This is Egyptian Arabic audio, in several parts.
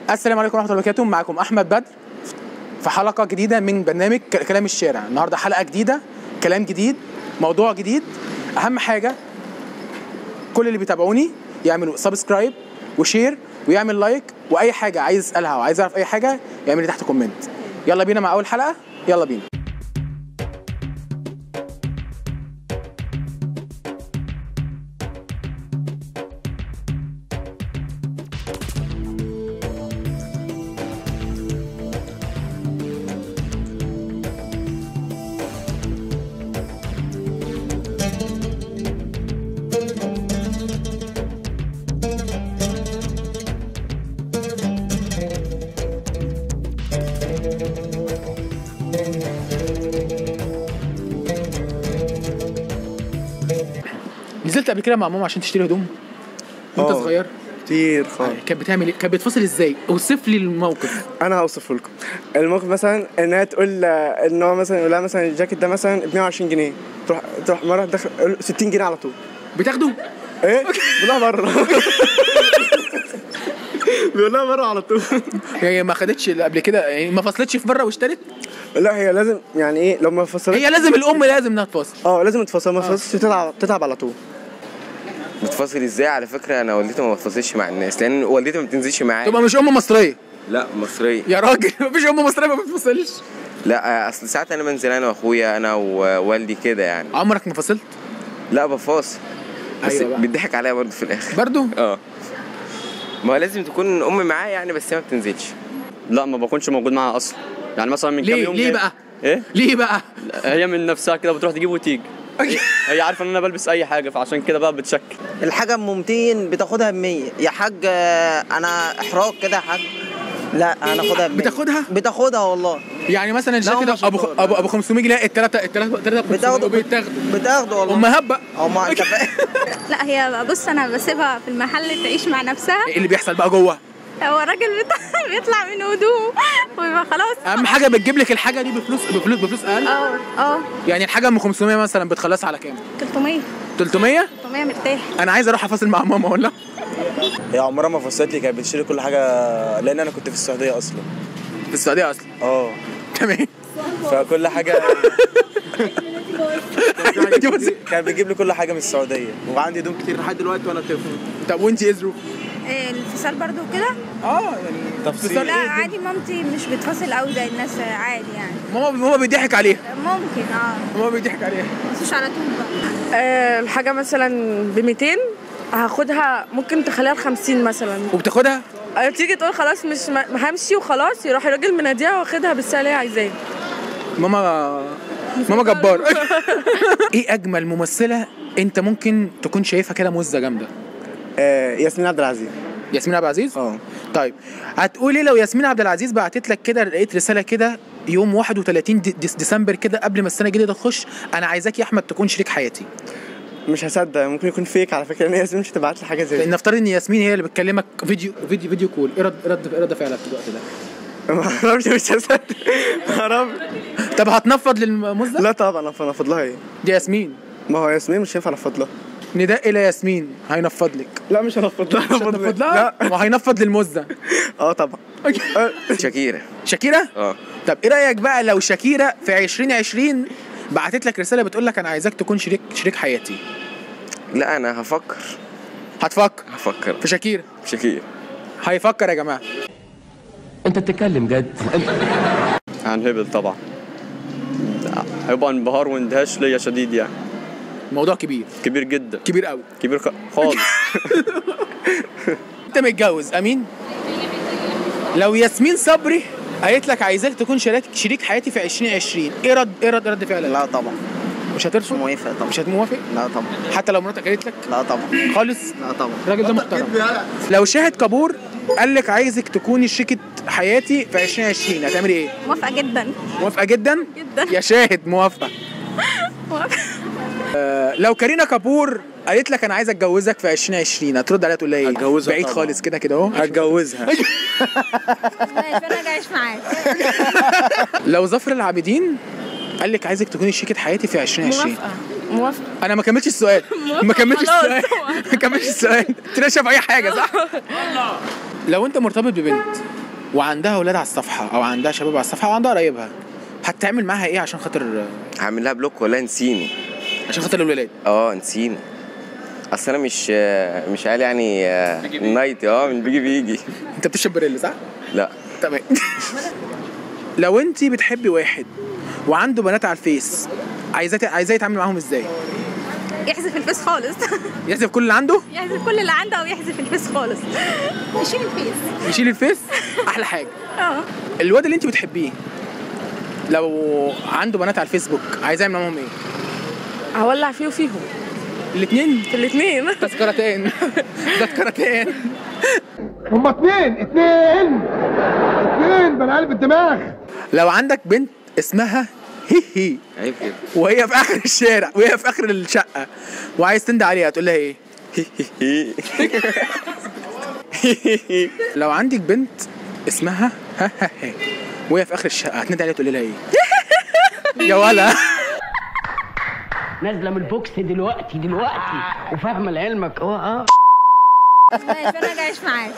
السلام عليكم ورحمه الله وبركاته معكم احمد بدر في حلقه جديده من برنامج ك- كلام الشارع النهارده حلقه جديده كلام جديد موضوع جديد اهم حاجه كل اللي بيتابعوني يعملوا سبسكرايب وشير ويعمل لايك واي حاجه عايز اسالها او عايز اعرف اي حاجه يعمل لي تحت كومنت يلا بينا مع اول حلقه يلا بينا نزلت قبل كده مع ماما عشان تشتري هدوم وانت آه. صغير كتير خالص كانت بتعمل ايه كانت بتفصل ازاي اوصف لي الموقف انا هوصفه لكم الموقف مثلا انها تقول آه، ان هو مثلا يقول لها مثلا الجاكيت ده مثلا ب 120 جنيه تروح تروح مره داخل يقول 60 جنيه على طول بتاخده ايه بيقول لها بره بيقول لها بره على طول هي ما خدتش قبل كده يعني ما فصلتش في مره واشترت لا هي لازم يعني ايه لو ما فصلت هي لازم الام لازم انها تفصل اه لازم تفصل ما فصلتش تتعب تتعب على طول بتفاصل ازاي على فكره انا والدتي ما بتفاصلش مع الناس لان والدتي ما بتنزلش معايا تبقى مش ام مصريه لا مصريه يا راجل مفيش ام مصريه ما بتفصلش لا اصل ساعات انا بنزل انا واخويا انا ووالدي كده يعني عمرك ما فصلت لا بفاصل بس أيوة بقى. بيضحك عليا برضه في الاخر برضو اه ما هو لازم تكون امي معايا يعني بس هي ما بتنزلش لا ما بكونش موجود معاها اصلا يعني مثلا من كام ليه يوم ليه جاي- بقى ايه ليه بقى هي من نفسها كده بتروح تجيب وتيجي هي عارفه ان انا بلبس اي حاجه فعشان كده بقى بتشك الحاجة ام 200 بتاخدها ب 100 يا حاج آه، انا احراج كده يا حاج لا هناخدها ب 100 بتاخدها؟ بتاخدها والله يعني مثلا الجاكيت هم ده ابو شطار. ابو ابو 500 جنيه الثلاثه الثلاثه الثلاثه بتاخده بيتاخدوا بتاخده والله امهات بقى او ما انت فاهم لا هي بص انا بسيبها في المحل تعيش مع نفسها ايه اللي بيحصل بقى جوه هو الراجل بتاع- بيطلع من هدومه ويبقى خلاص اهم حاجه بتجيب لك الحاجه دي بفلوس بفلوس بفلوس اقل اه اه يعني الحاجه ام 500 مثلا بتخلصها على كام 300 300 300 مرتاح انا عايز اروح افاصل مع ماما ولا هي عمرها ما فصلت لي كانت بتشتري كل حاجه لان انا كنت في السعوديه اصلا في السعوديه اصلا اه تمام فكل حاجه دي بس- كانت بتجيب لي كل حاجه من السعوديه وعندي هدوم كتير لحد دلوقتي وانا طفل طب وانت ايه ظروف الانفصال برضو كده اه يعني تفصيل لا عادي مامتي مش بتفصل قوي زي الناس عادي يعني ماما ماما بيضحك عليها ممكن اه ماما بيضحك عليها بس مش على طول بقى آه، الحاجة مثلا ب 200 هاخدها ممكن تخليها ب 50 مثلا وبتاخدها آه، تيجي تقول خلاص مش ما همشي وخلاص يروح الراجل مناديها واخدها بالسعر اللي هي عايزاه ماما ماما جبار ايه اجمل ممثله انت ممكن تكون شايفها كده مزه جامده آه ياسمين عبد العزيز ياسمين عبد العزيز اه طيب هتقولي لو ياسمين عبد العزيز بعتت لك كده لقيت رساله كده يوم 31 دي- ديس- ديسمبر كده قبل ما السنه الجديده تخش انا عايزاك يا احمد تكون شريك حياتي مش هصدق ممكن يكون فيك على فكره ان هي ياسمين مش تبعت لي حاجه زي لان دي نفترض ان ياسمين هي اللي بتكلمك فيديو فيديو فيديو كول ايه رد رد رد فعلك في الوقت ده ما اعرفش مش هصدق ما اعرفش طب هتنفض للمزه لا طبعا انا افضل لها ايه دي ياسمين ما هو ياسمين مش ينفع انفض لها نداء الى ياسمين هينفض لك لا مش هنفض لها مش هتنفض لها لا وهينفض للمزه اه طبعا آه، شاكيرا شاكيرا اه طب ايه رايك بقى لو شاكيرا في 2020 بعتت لك رساله بتقول لك انا عايزاك تكون شريك شريك حياتي لا انا هفكر هتفكر هفكر في شاكيرا شاكيرا هيفكر يا جماعه انت بتتكلم جد هنهبل طبعا هيبقى انبهار واندهاش ليا شديد يعني الموضوع كبير كبير جدا كبير قوي كبير خ- خالص انت متجوز امين لو ياسمين صبري قالت لك عايزاك تكون شريك شريك حياتي في 2020 ايه رد ايه رد رد فعلك لا طبعا مش مش هترفض موافق طبعا مش هتموافق لا طبعا حتى لو مراتك قالت لك لا طبعا خالص لا طبعا الراجل ده محترم لو شاهد كابور قال لك عايزك تكوني شريكة حياتي في 2020 هتعملي ايه؟ موافقه جدا موافقة جدا؟ جدا يا شاهد موافقة موافقة. آه لو كارينا كابور قالت لك انا عايز اتجوزك في 2020 هترد عليها تقول لها ايه؟ هتجوزها بعيد طبعا. خالص كده كده اهو هتجوزها ماشي انا جايش معاك لو ظفر العابدين قال لك عايزك تكوني شريكة حياتي في 2020 موافقة موافقة انا ما كملتش السؤال ما كملتش خلاص. السؤال ما كملتش السؤال طلع شاف اي حاجه صح لو انت مرتبط ببنت وعندها اولاد على الصفحه او عندها شباب على الصفحه وعندها قرايبها هتعمل معاها ايه عشان خاطر هعمل لها بلوك ولا نسيني عشان خاطر الولاد اه نسينا اصل انا مش مش قال يعني آه، نايتي اه من بيجي بيجي انت بتشرب بريل صح لا تمام لو انت بتحبي واحد وعنده بنات على الفيس عايزاه عايزاه يتعامل معاهم ازاي يحذف الفيس خالص يحذف كل اللي عنده يحذف كل اللي عنده او يحذف الفيس خالص يشيل الفيس يشيل الفيس احلى حاجه اه الواد اللي انت بتحبيه لو عنده بنات على الفيسبوك عايزاه يعمل معاهم ايه هولع فيه وفيهم الاثنين في الاثنين تذكرتين تذكرتين هما اتنين اتنين اتنين بني قلب الدماغ لو عندك بنت اسمها هي هي عيب كده وهي في اخر الشارع وهي في اخر الشقه وعايز تندى عليها تقول لها ايه لو عندك بنت اسمها ها ها ها وهي في اخر الشقه هتندى عليها تقول لها ايه يا ولا نازله من البوكس دلوقتي دلوقتي وفاهمه لعلمك اه اه ماشي انا جاي اعيش معاك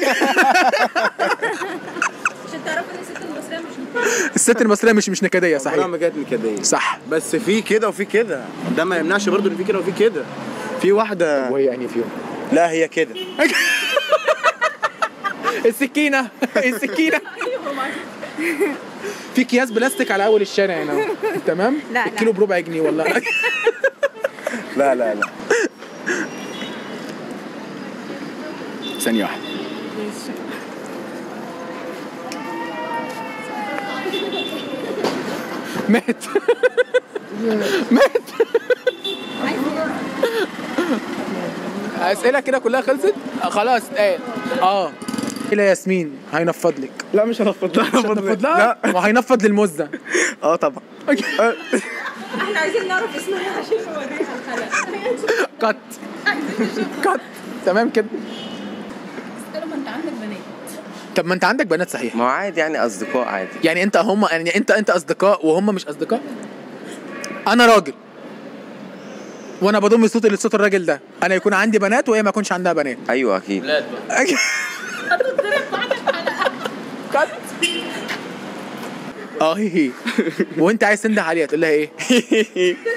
عشان تعرفوا ان الست المصريه مش نكدية. الست المصريه مش مش نكديه عمرها صحيح ما كانت نكديه صح بس في كده وفي كده ده ما يمنعش برضه ان في كده وفي كده في واحده وهي يعني فيهم لا هي كده السكينه السكينه في اكياس بلاستيك على اول الشارع هنا تمام لا، لا. الكيلو بربع جنيه والله لا لا لا ثانيه واحده مات مات اسئله كده كلها خلصت آه، خلاص اتقال اه الى ياسمين هينفض لك لا مش هنفض لها مش هتنفض لها وهينفض للمزه اه طبعا احنا عايزين نعرف اسمها عشان نوريها الحلقه كات كات تمام كده ما انت عندك بنات طب ما انت عندك بنات صحيح ما هو عادي يعني اصدقاء عادي يعني انت هم يعني انت انت اصدقاء وهم مش اصدقاء انا راجل وانا بضم صوتي لصوت الراجل ده انا يكون عندي بنات وهي ما يكونش عندها بنات ايوه اكيد كات اه هي هي وانت عايز تنده عليها تقول لها ايه